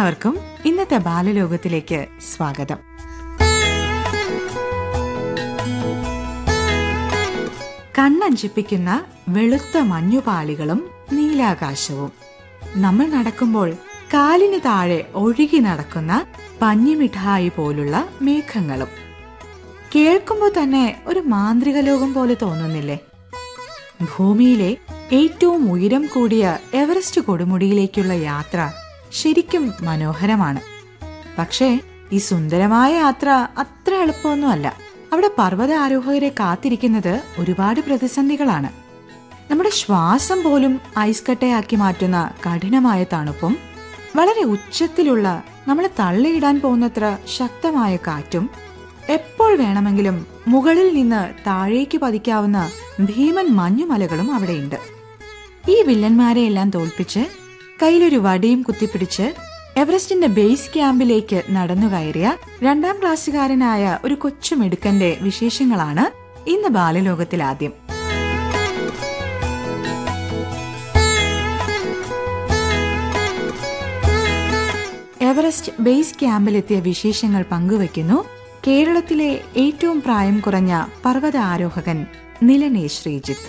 എല്ലാവർക്കും ഇന്നത്തെ ബാലലോകത്തിലേക്ക് സ്വാഗതം കണ്ണഞ്ചിപ്പിക്കുന്ന വെളുത്ത മഞ്ഞുപാളികളും നീലാകാശവും നമ്മൾ നടക്കുമ്പോൾ കാലിന് താഴെ ഒഴുകി നടക്കുന്ന പഞ്ഞിമിഠായി പോലുള്ള മേഘങ്ങളും കേൾക്കുമ്പോൾ തന്നെ ഒരു മാന്ത്രിക ലോകം പോലെ തോന്നുന്നില്ലേ ഭൂമിയിലെ ഏറ്റവും ഉയരം കൂടിയ എവറസ്റ്റ് കൊടുമുടിയിലേക്കുള്ള യാത്ര ശരിക്കും മനോഹരമാണ് പക്ഷേ ഈ സുന്ദരമായ യാത്ര അത്ര എളുപ്പമൊന്നുമല്ല അവിടെ പർവ്വത ആരോഹകരെ കാത്തിരിക്കുന്നത് ഒരുപാട് പ്രതിസന്ധികളാണ് നമ്മുടെ ശ്വാസം പോലും ഐസ് കട്ടയാക്കി മാറ്റുന്ന കഠിനമായ തണുപ്പും വളരെ ഉച്ചത്തിലുള്ള നമ്മളെ തള്ളിയിടാൻ പോകുന്നത്ര ശക്തമായ കാറ്റും എപ്പോൾ വേണമെങ്കിലും മുകളിൽ നിന്ന് താഴേക്ക് പതിക്കാവുന്ന ഭീമൻ മഞ്ഞുമലകളും അവിടെയുണ്ട് ഈ വില്ലന്മാരെ എല്ലാം തോൽപ്പിച്ച് കയ്യിലൊരു വടിയും കുത്തിപ്പിടിച്ച് എവറസ്റ്റിന്റെ ബേസ് ക്യാമ്പിലേക്ക് നടന്നു കയറിയ രണ്ടാം ക്ലാസ്സുകാരനായ ഒരു കൊച്ചുമിടുക്കന്റെ വിശേഷങ്ങളാണ് ഇന്ന് ബാലലോകത്തിൽ ആദ്യം എവറസ്റ്റ് ബേസ് ക്യാമ്പിലെത്തിയ വിശേഷങ്ങൾ പങ്കുവയ്ക്കുന്നു കേരളത്തിലെ ഏറ്റവും പ്രായം കുറഞ്ഞ പർവ്വത ആരോഹകൻ നിലനേ ശ്രീജിത്ത്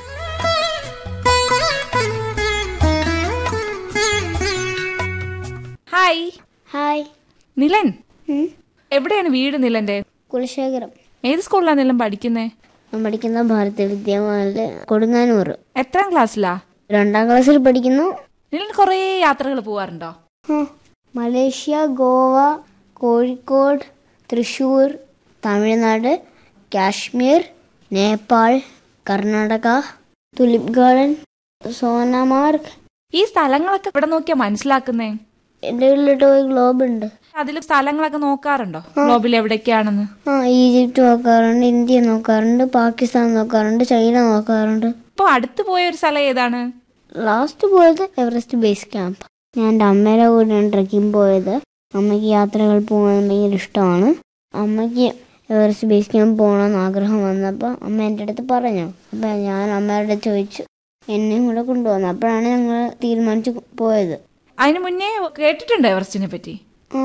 ഹായ് ഹായ് നിലൻ ഉം. എവിടെയാണ് വീട് നിലന്റെ കുലശേഖരം ഏത് സ്കൂളിലാണ് നിലൻ പഠിക്കുന്നേ ഞാൻ പഠിക്കുന്ന ഭാരത വിദ്യാഭവനില് കൊടുങ്ങാനൂർ എത്രാം ക്ലാസ്സിലാ രണ്ടാം ക്ലാസ്സിൽ പഠിക്കുന്നു നിലൻ കുറേ യാത്രകൾ പോവാറുണ്ടോ ആ, Malaysia Goa Kozhikode Thrissur Tamil Nadu Kashmir Nepal Karnataka tulip garden Sonamarg ഈ സ്ഥലങ്ങളൊക്കെ ഇവിടെ നോക്കിയാ മനസ്സിലാക്കുന്നേ എൻ്റെ വീട്ടിലിട്ട് പോയി ഗ്ലോബ് ഉണ്ട് അതിൽ സ്ഥലങ്ങളൊക്കെ നോക്കാറുണ്ടോ ഗ്ലോബിൽ എവിടേക്കാണെന്ന് ആ ഈജിപ്റ്റ് നോക്കാറുണ്ട് ഇന്ത്യ നോക്കാറുണ്ട് പാകിസ്ഥാൻ നോക്കാറുണ്ട് ചൈന നോക്കാറുണ്ട് ഇപ്പൊ അടുത്ത് പോയ ഒരു സ്ഥലം ഏതാണ് ലാസ്റ്റ് പോയത് എവറസ്റ്റ് ബേസ് ക്യാമ്പ് ഞാൻ എൻ്റെ അമ്മയുടെ കൂടെയാണ് ട്രക്കിംഗ് പോയത് അമ്മയ്ക്ക് യാത്രകൾ പോകാൻ ഭയങ്കര ഇഷ്ടമാണ് അമ്മയ്ക്ക് എവറസ്റ്റ് ബേസ് ക്യാമ്പ് പോകണമെന്ന് ആഗ്രഹം വന്നപ്പോൾ അമ്മ എൻ്റെ അടുത്ത് പറഞ്ഞു അപ്പം ഞാൻ അമ്മയുടെ ചോദിച്ചു എന്നെയും കൂടെ കൊണ്ടുവന്നു അപ്പോഴാണ് ഞങ്ങൾ തീരുമാനിച്ച് പോയത് അതിന് മുന്നേ കേട്ടിട്ടുണ്ടോ എവറസ്റ്റിനെ പറ്റി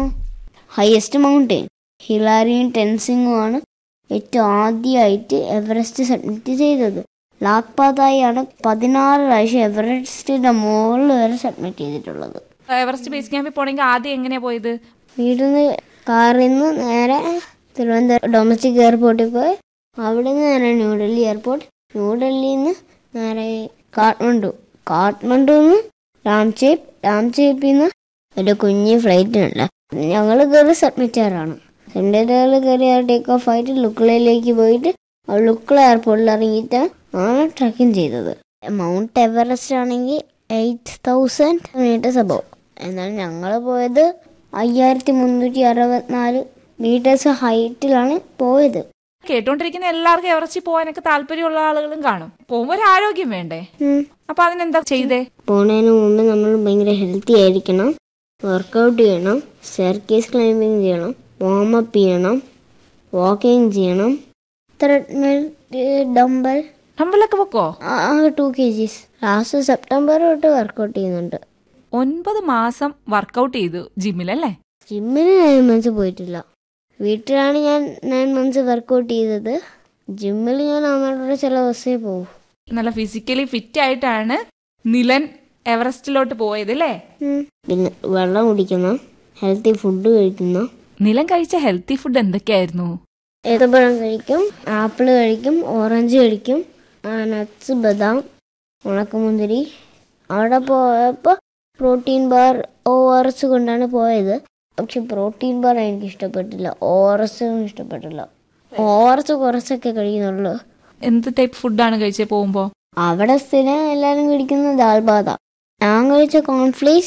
ഹയസ്റ്റ് മൗണ്ടെയിൻ ഹിലാരിയും ടെൻസിങ്ങുമാണ് ഏറ്റവും ആദ്യമായിട്ട് എവറസ്റ്റ് സബ്മിറ്റ് ചെയ്തത് ലാക്പാതായി ആണ് പതിനാറ് പ്രാവശ്യം എവറസ്റ്റിന്റെ മുകളിൽ വരെ സബ്മിറ്റ് ചെയ്തിട്ടുള്ളത് എവറസ്റ്റ് ബേസ് ക്യാമ്പിൽ പോണെങ്കിൽ ആദ്യം എങ്ങനെയാ പോയത് വീട്ടിൽ നിന്ന് കാറിൽ നിന്ന് നേരെ തിരുവനന്തപുരം ഡൊമസ്റ്റിക് എയർപോർട്ടിൽ പോയി അവിടെ നിന്ന് നേരെ ന്യൂഡൽഹി എയർപോർട്ട് ന്യൂഡൽഹിയിൽ നിന്ന് നേരെ കാഠ്മണ്ഡു കാഠ്മണ്ഡുന്ന് രാംചേപ്പ് രാംചേപ്പിൽ നിന്ന് ഒരു കുഞ്ഞ് ഫ്ലൈറ്റ് ഉണ്ട് ഞങ്ങൾ കയറി സബ്മിറ്റ് ചെയ്യാറാണ് സെൻറ്ററുകൾ കയറി ടേക്ക് ഓഫ് ആയിട്ട് ലുക്കളയിലേക്ക് പോയിട്ട് ലുക്കള എയർപോർട്ടിൽ ഇറങ്ങിയിട്ട് ആണ് ട്രക്കിംഗ് ചെയ്തത് മൗണ്ട് എവറസ്റ്റ് ആണെങ്കിൽ എയ്റ്റ് തൗസൻഡ് മീറ്റേഴ്സ് അബവ് എന്നാൽ ഞങ്ങൾ പോയത് അയ്യായിരത്തി മുന്നൂറ്റി അറുപത്തിനാല് മീറ്റേഴ്സ് ഹൈറ്റിലാണ് പോയത് കേട്ടോണ്ടിരിക്കുന്ന എല്ലാവർക്കും എവറസ്റ്റിൽ പോകാനൊക്കെ താല്പര്യമുള്ള ആളുകളും കാണും പോകുമ്പോ ഒരു ആരോഗ്യം വേണ്ടേ ഉം. അപ്പൊ അതിനെന്താ ചെയ്തേ പോണതിന് മുമ്പ് നമ്മൾ ഭയങ്കര ഹെൽത്തി ആയിരിക്കണം വർക്കൗട്ട് ചെയ്യണം സ്റ്റെയർകേസ് ക്ലൈമ്പിങ് ചെയ്യണം വാമപ്പ് ചെയ്യണം വാക്കിംഗ് ചെയ്യണം ത്രെഡ്മിൽ ഡംബൽ അമ്പലൊക്കെ പൊക്കോ two K G's last September തൊട്ട് വർക്കൗട്ട് ചെയ്യുന്നുണ്ട് ഒൻപത് മാസം വർക്കൗട്ട് ചെയ്തു ജിമ്മിലല്ലേ ജിമ്മിന് നയൻ മന്ത്സ് പോയിട്ടില്ല വീട്ടിലാണ് ഞാൻ നയൻ മന്ത്സ് വർക്കൗട്ട് ചെയ്തത് ജിമ്മിൽ ഞാൻ അമ്മയുടെ ചില ദിവസമേ പോകും നല്ല ഫിസിക്കലി ഫിറ്റ് ആയിട്ടാണ് നിലൻ എവറസ്റ്റിലോട്ട് പോയത് അല്ലേ പിന്നെ വെള്ളം കുടിക്കണം ഹെൽത്തി ഫുഡ് കഴിക്കണം നിലൻ കഴിച്ച ഹെൽത്തി ഫുഡ് എന്തൊക്കെയായിരുന്നു ഏത്തപ്പഴം കഴിക്കും ആപ്പിൾ കഴിക്കും ഓറഞ്ച് കഴിക്കും നട്ട്സ് ബദാം ഉണക്കമുന്തിരി അവിടെ പോയപ്പോൾ protein bar O R S കൊണ്ടാണ് പോയത് പക്ഷെ പ്രോട്ടീൻ ബാർ എനിക്ക് ഇഷ്ടപ്പെട്ടില്ല ഒ ആർ എസ് ഇഷ്ടപ്പെട്ടില്ല ഒ ആർ എസ് കുറച്ചൊക്കെ കഴിക്കുന്നുള്ളൂ എന്ത് ടൈപ്പ് ഫുഡാണ് കഴിച്ചത് പോകുമ്പോ അവിടെ സ്ഥിരം എല്ലാവരും കഴിക്കുന്നത് ദാൽബാത ഞാൻ കഴിച്ച കോൺഫ്ലേക്സ്